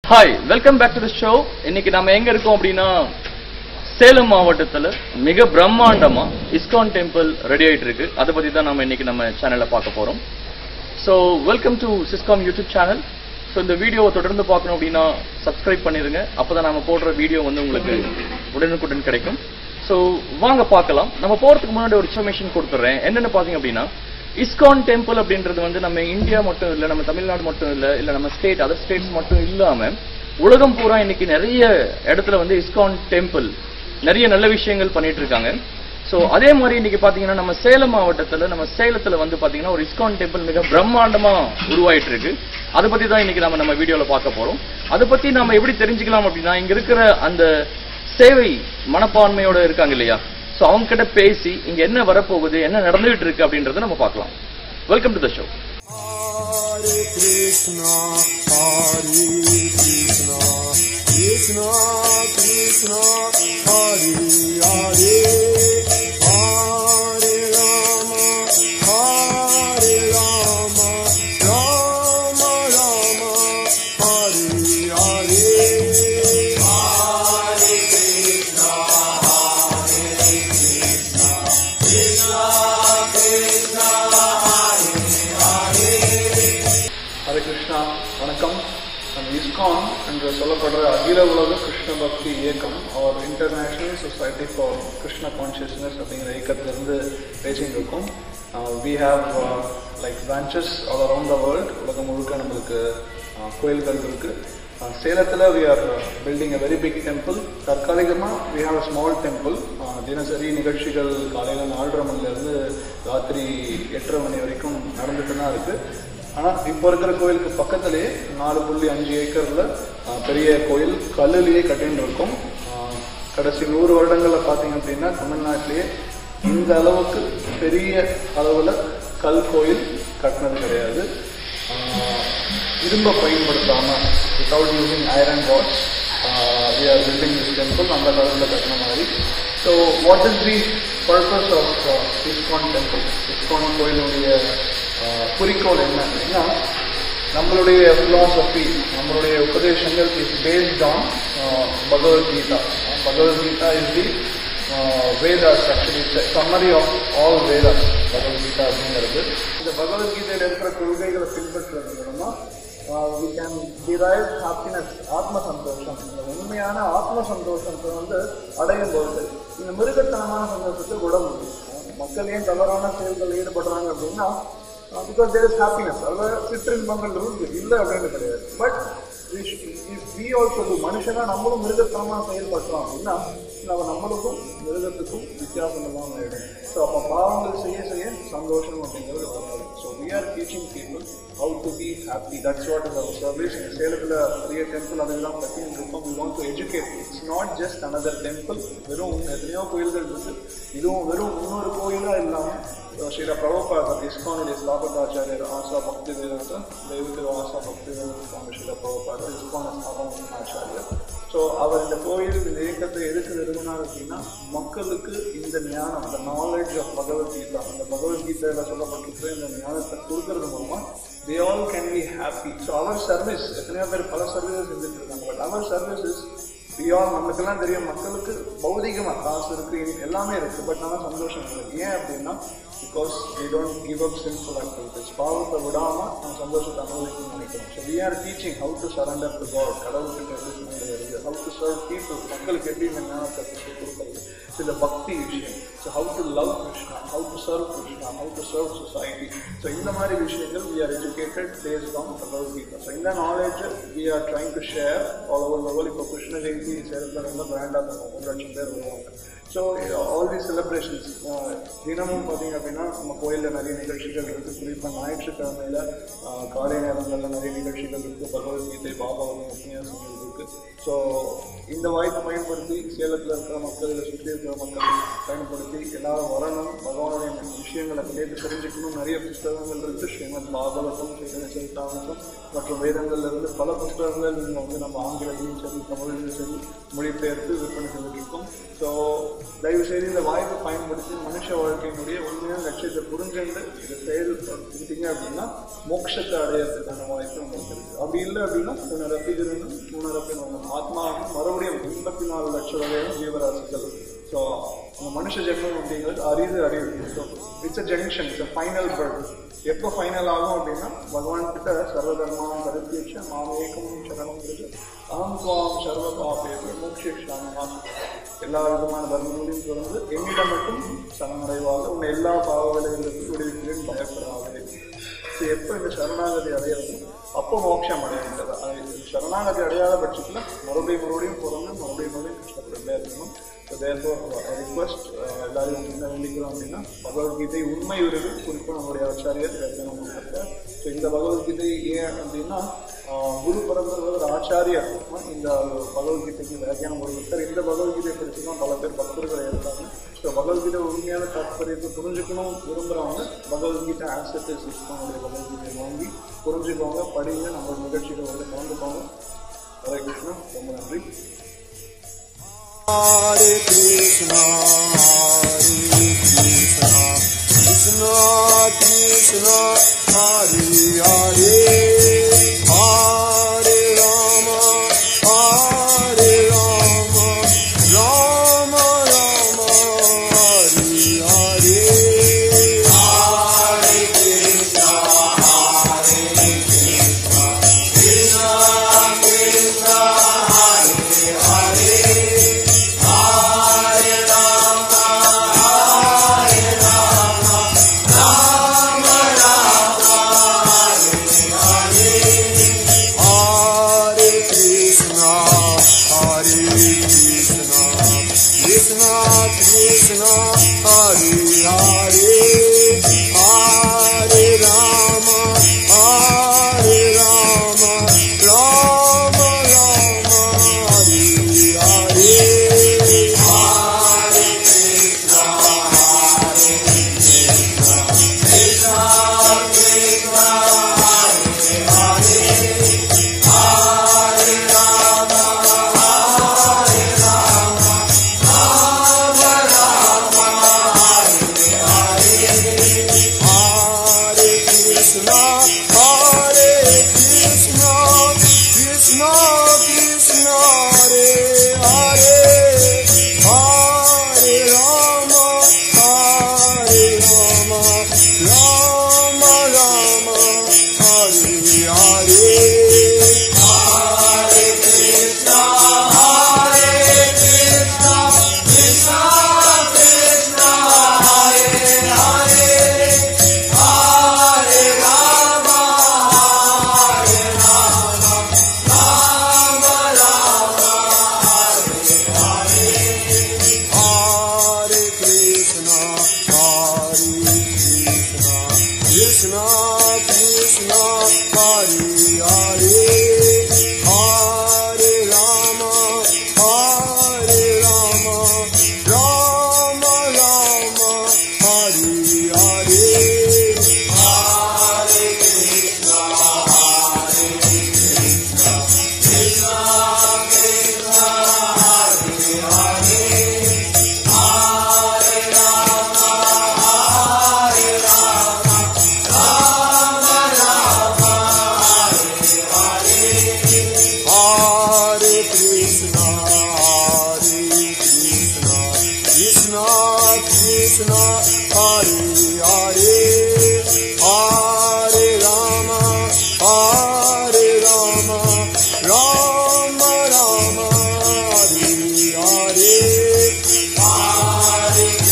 Hi welcome back to the show இன்னைக்கு நம்ம எங்க இருக்கோம் அப்படின்னா சேலம் மாவட்டத்துல மிக பிரம்மாண்டமா இஸ்கான் டெம்பிள் ரெடி ஆயிட்டு இருக்கு அதை பத்தி தான் நம்ம இன்னைக்கு நம்ம சேனல்ல பார்க்க போறோம் ஸோ வெல்கம் டு சிஸ்காம் யூடியூப் சேனல் ஸோ இந்த வீடியோவை தொடர்ந்து பார்க்கணும் அப்படின்னா சப்ஸ்கிரைப் பண்ணிருங்க அப்பதான் நம்ம போடுற வீடியோ வந்து உங்களுக்கு உடனுக்குடன் கிடைக்கும் ஸோ வாங்க பார்க்கலாம் நம்ம போறதுக்கு முன்னாடி ஒரு இன்ஃபர்மேஷன் கொடுத்துட்றேன் என்னென்னு பார்த்தீங்க அப்படின்னா இஸ்கான் டெம்பிள் அப்படின்றது வந்து நம்ம இந்தியா மட்டும் இல்லை நம்ம தமிழ்நாடு மட்டும் இல்லை இல்லை நம்ம ஸ்டேட் அதர் ஸ்டேட்ஸ் மட்டும் இல்லாம உலகம் பூரா இன்னைக்கு நிறைய இடத்துல வந்து இஸ்கான் டெம்பிள் நிறைய நல்ல விஷயங்கள் பண்ணிட்டு இருக்காங்க ஸோ அதே மாதிரி இன்னைக்கு பாத்தீங்கன்னா நம்ம சேலம் மாவட்டத்துல நம்ம சேலத்துல வந்து பாத்தீங்கன்னா ஒரு இஸ்கான் டெம்பிள் மிக பிரம்மாண்டமா உருவாயிட்டு இருக்கு அதை பத்தி தான் இன்னைக்கு நம்ம நம்ம வீடியோல பார்க்க போறோம் அதை பத்தி நம்ம எப்படி தெரிஞ்சுக்கலாம் அப்படின்னா இங்க இருக்கிற அந்த சேவை மனப்பான்மையோட இருக்காங்க இல்லையா ஸோ அவங்க கிட்ட பேசி இங்க என்ன வரப்போகுது என்ன நடந்துகிட்டு இருக்கு அப்படின்றத நம்ம பார்க்கலாம் welcome to the show Hare Krishna, Hare Krishna, Krishna Krishna, Hare Hare, Hare Rama, Hare Rama, Rama Rama, Hare Hare. Hare Krishna வணக்கம் நம்ம இஸ்கான் என்று சொல்லப்படுற அகில உலக கிருஷ்ண பக்தி இயக்கம் அவர் international society for Krishna consciousness அப்படிங்கிற இயக்கத்திலிருந்து பேசிட்டு இருக்கோம் we have like branches all around the world உலகம் முழுக்க நம்மளுக்கு uh, கோயில்கள் இருக்கு Uh, சேலத்தில் we are building a very big temple தற்காலிகமாக we have a small temple தினசரி நிகழ்ச்சிகள் காலையில் நாலரை மணிலேருந்து ராத்திரி எட்டரை மணி வரைக்கும் நடந்துட்டு தான் இருக்குது ஆனால் இப்போ இருக்கிற கோயிலுக்கு பக்கத்துலேயே நாலு புள்ளி அஞ்சு ஏக்கரில் பெரிய கோயில் கல்லுலேயே கட்டின்னு இருக்கும் ஆஹ் கடைசி நூறு வருடங்களில் பார்த்தீங்க அப்படின்னா தமிழ்நாட்டிலேயே இந்த அளவுக்கு பெரிய அளவில் கல் கோயில் கட்டினது கிடையாது ஆஹ் இரும்பை பயன்படுத்தாமல் without using iron rods we are building this temple அந்த காலத்தில் கட்டின மாதிரி so what is the purpose of ISKCON temple ISKCON கோயிலுடைய ஆஹ் குறிக்கோள் என்ன அப்படின்னா நம்மளுடைய philosophy நம்மளுடைய உபதேசங்கள் is based on Bhagavad Gita Bhagavad Gita is the Vedas actually summary of all Vedas Bhagavad Gita அப்படிங்கிறது இந்த பகவத்கீதையில் இருக்கிற கொள்கைகளை பின்பற்றுறது மூலமா வி கேன் டிரைவ் ஹாப்பினஸ் ஆத்ம சந்தோஷம் இந்த உண்மையான ஆத்ம சந்தோஷத்தை வந்து அடையும் பொழுது இந்த மிருகத்தனமான சந்தோஷத்தை விட முடியும் மக்கள் ஏன் தவறான செயல்கள் ஈடுபடுறாங்க அப்படின்னா பிகாஸ் தேர் இஸ் ஹாப்பினஸ் அதாவது சிற்றின்பங்கள் இருக்கு இல்லை அப்படின்னு கிடையாது பட் வி ஆல்சோ மனுஷனா நம்மளும் மிருகத்தனமாக செயல்படுறோம் அப்படின்னா நம்ம நம்மளுக்கும் மிருகத்துக்கும் வித்தியாசம் இல்லாமல் ஆயிடும் ஸோ அப்போ பாவங்கள் செய்ய செய்ய சந்தோஷம் அப்படிங்கிறது வராது so we are teaching people how to be happy that's what is our service இந்த சேலத்தில் பெரிய டெம்பிள் அதெல்லாம் கட்டின்னு இருக்கோம் we want to educate it's not just another temple வெறும் எத்தனையோ கோயில்கள் இருக்கு இதுவும் வெறும் இன்னொரு கோயிலாக இல்லாமல் ஸ்ரீல பிரபுபாதர் இஸ்கானுடைய ஸ்தாபகாச்சாரியர் ஆசா பக்தி வேதாந்த தெய்வத்திரு ஆசா பக்தி வேதாந்த சுவாமி ஸ்ரீல பிரபுபாதர் இஸ்கான ஸ்தாபன ஆச்சாரியர் ஸோ அவர் இந்த கோயில் இந்த இயக்கத்தை எதுக்கு நிறுவனார் அப்படின்னா மக்களுக்கு இந்த ஞானம் இந்த நாலேஜ் ஆஃப் பகவத்கீதா அந்த பகவத்கீதையில் சொல்லப்பட்டிருக்கிற இந்த ஞானத்தை கொடுக்கறது மூலமா they all can be happy so our service எத்தனையோ பேர் பல சர்வீசஸ் செஞ்சுட்டு இருக்காங்க பட் அவர் சர்வீசஸ் பியால் நம்மளுக்கெல்லாம் தெரியும் மக்களுக்கு பௌதிகமா காசு இருக்கு எல்லாமே இருக்கு பட் ஆனால் சந்தோஷம் இல்லை ஏன் அப்படின்னா because we don't give up simple activities பாவத்தை விடாம நம்ம சந்தோஷத்தை அனுபவிக்கணும்னு நினைக்கிறோம் so we are teaching how to surrender to God கடவுளுக்கு எப்படி பண்ணுறது ஹவு டு சர்வ் பீப்புள் மக்களுக்கு எப்படி இந்த ஞானத்தை கொடுக்கறது ஸோ இந்த பக்தி விஷயம் so how to love Krishna how to serve Krishna how to serve society so இந்த மாதிரி விஷயங்கள் we are educated based on Bhagavad Gita so இந்த knowledge we are trying to share all over the world இப்போ கிருஷ்ண ஜெயந்தி சேலத்தில் ரொம்ப கிராண்டாக பண்ணுவோம் ஒரு லட்சம் பேர் வருவாங்க ஸோ ஆல் தி செலிப்ரேஷன்ஸ் தினமும் பார்த்தீங்க அப்படின்னா நம்ம கோயிலில் நிறைய நிகழ்ச்சிகள் இருக்குது குறிப்பாக ஞாயிற்றுக்கிழமையில் காலை நேரங்களில் நிறைய நிகழ்ச்சிகள் இருக்குது பகவத்கீதை பாபாவின் உபன்யாசங்கள் இருக்குது ஸோ இந்த வாய்ப்பை பயன்படுத்தி சேலத்தில் இருக்கிற மக்கள் இல்லை சுற்றி இருக்கிற மக்கள் பயன்படுத்தி சொல்லி எல்லாரும் வரணும் பகவானுடைய விஷயங்களை கேட்டு தெரிஞ்சுக்கணும் நிறைய புஸ்தகங்கள் இருக்கு ஸ்ரீமத் பாகவதம் ஸ்ரீமத் சரிதாமசம் மற்றும் வேதங்கள்ல இருந்து பல புஸ்தகங்கள் நீங்க வந்து நம்ம ஆங்கிலத்திலையும் சரி தமிழிலும் சரி மொழிபெயர்த்து விற்பனை செஞ்சுட்டு இருக்கோம் ஸோ தயவு செய்து இந்த வாய்ப்பை பயன்படுத்தி மனுஷ வாழ்க்கையினுடைய உண்மையான லட்சியத்தை புரிஞ்சுண்டு இதை செயல்படுத்திட்டீங்க அப்படின்னா மோட்சத்தை அடையறதுக்கான வாய்ப்பு உங்களுக்கு இருக்கு அப்படி இல்லை அப்படின்னா புனரப்பி ஜனனம் புனரப்பி மரணம் ஆத்மா மறுபடியும் எண்பத்தி நாலு லட்சம் வகையான ஜீவராசிகள் ஸோ இந்த மனுஷ ஜென்மம் அப்படிங்கிறது அரிது அரிது so it's a junction it's a final birth எப்போ ஃபைனல் ஆகும் அப்படின்னா பகவான் கிட்ட சர்வதர்மான் பரித்தியட்ச மாமேகம் சரணம் அகம் துவாம் சர்வ பாபேபி மோக்ஷாமி எல்லா விதமான தர்மங்களையும் தொடர்ந்து என்னிடம் மட்டும் சரணடைவாக உன்னை எல்லா பாவங்களிலிருந்து விடுவிக்கிறேன் பயப்படாதே ஸோ எப்போ இந்த சரணாகதி அடையிறது அப்போ மோட்சம் அடையின்றது அது சரணாகதி அடையாத பட்சத்தில் மறுபடியும் மறுபடியும் பிறந்து மறுபடியும் மறுபடியும் கஷ்டப்பட்டுட்டே இருக்கணும் ஸோ தேர்ஃபோர் ரிக்வஸ்ட் எல்லாரும் என்ன வேண்டிக்கிறோம் அப்படின்னா பகவத்கீதை உண்மை உருவு குறிப்பாக நம்மளுடைய ஆச்சாரியர் வியாக்கியானம் கொடுத்தார் ஸோ இந்த பகவத்கீதை ஏன் அப்படின்னா ஆஹ், குரு பரம்பரை ஆச்சாரியர் இந்த பகவத்கீதைக்கு வியாக்கியானம் கொடுத்தார் இந்த பகவத்கீதை படிச்சு தான் பல பேர் பக்தர்கள் இருக்காங்க ஸோ பகவத்கீதை உண்மையான தாற்பயத்தை புரிஞ்சுக்கணும் விரும்புகிறவங்க பகவத்கீதை ஆக்செப்டஸ் இஸ்லாமுடைய பகவத்கீதை வாங்கி புரிஞ்சுக்கோங்க படிங்க நம்ம நிகழ்ச்சிகள் வந்து கலந்துக்கோங்க ஹரே கிருஷ்ணா ரொம்ப நன்றி Hare Krishna, Hare Krishna, Krishna Krishna, Hare Hare, Hare Rama, Hare Rama, Rama Rama, Hare Hare. Hare Krishna, Hare Krishna, Krishna Krishna, Hare Hare. Hare Rama, Hare Rama, Rama Rama, Hare Hare. Hare Krishna, Hare Krishna, Krishna Krishna, Hare Hare. Hare Rama, Hare Rama, Rama Rama, Hare Hare. Hare Krishna, Hare Krishna, Krishna Krishna, Hare Hare. Hare Rama, Hare Rama, Rama Rama, Hare Hare. Hare Krishna, Hare Krishna, Krishna Krishna,